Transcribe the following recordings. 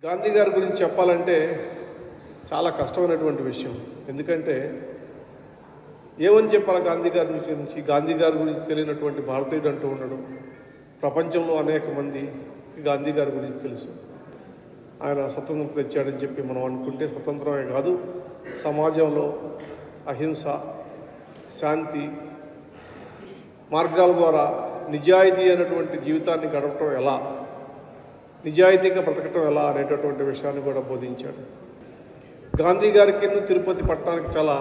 గాంధీ గారి గురించి చెప్పాలంటే చాలా కష్టమైనటువంటి విషయం ఎందుకంటే ఏమని చెప్పాలి గాంధీ గారి గురించి గాంధీ గారి గురించి తెలియనటువంటి భారతీయుడు అంటూ ఉండడం ప్రపంచంలో అనేక మంది గాంధీ గారి గురించి తెలుసు ఆయన స్వతంత్రం తెచ్చాడని చెప్పి మనం అనుకుంటే స్వతంత్రమే కాదు సమాజంలో అహింస శాంతి మార్గాల ద్వారా నిజాయితీ అయినటువంటి జీవితాన్ని గడపటం ఎలా నిజాయితీగా బ్రతకటం ఎలా అనేటటువంటి విషయాన్ని కూడా బోధించాడు గాంధీ గారికి తిరుపతి పట్టణానికి చాలా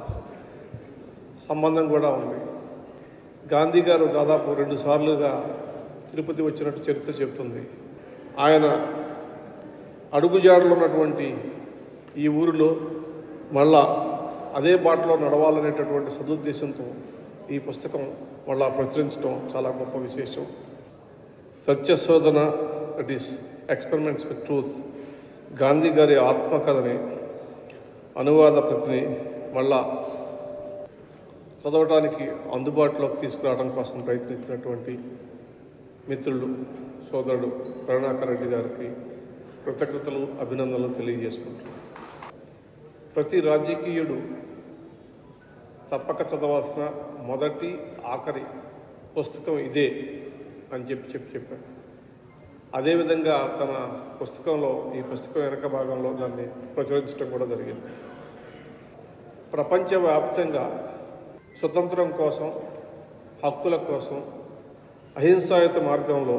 సంబంధం కూడా ఉంది గాంధీ గారు దాదాపు రెండు సార్లుగా తిరుపతి వచ్చినట్టు చరిత్ర చెబుతుంది ఆయన అడుగుజాడలో ఉన్నటువంటి ఈ ఊరిలో మళ్ళా అదే బాటలో నడవాలనేటటువంటి సదుద్దేశంతో ఈ పుస్తకం మళ్ళా ప్రచురించడం చాలా గొప్ప విశేషం Satyashodhana that is experiments with truth Gandhi గారి ఆత్మకథని అనువాద ప్రతిని మళ్ళా చదవటానికి అందుబాటులోకి తీసుకురావడం కోసం ప్రయత్నించినటువంటి మిత్రులు సోదరుడు కరుణాకర్ రెడ్డి గారికి కృతజ్ఞతలు అభినందనలు తెలియజేసుకుంటున్నాను ప్రతి రాజకీయుడు తప్పక చదవాల్సిన మొదటి ఆఖరి పుస్తకం ఇదే అని చెప్పి చెప్పి చెప్పాడు అదేవిధంగా తన పుస్తకంలో ఈ పుస్తకం వెనక భాగంలో దాన్ని ప్రచురించడం కూడా జరిగింది ప్రపంచవ్యాప్తంగా స్వతంత్రం కోసం హక్కుల కోసం అహింసాయుత మార్గంలో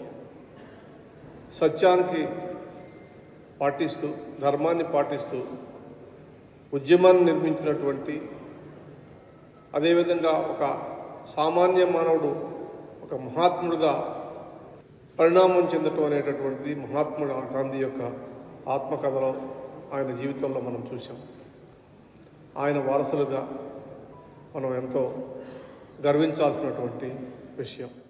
సత్యానికి పాటిస్తూ ధర్మాన్ని పాటిస్తూ ఉద్యమాన్ని నిర్మించినటువంటి అదేవిధంగా ఒక సామాన్య మానవుడు ఒక మహాత్ముడుగా పరిణామం చెందటం అనేటటువంటిది మహాత్ముడు గాంధీ యొక్క ఆత్మకథలో ఆయన జీవితంలో మనం చూసాం ఆయన వారసులుగా మనం ఎంతో గర్వించాల్సినటువంటి విషయం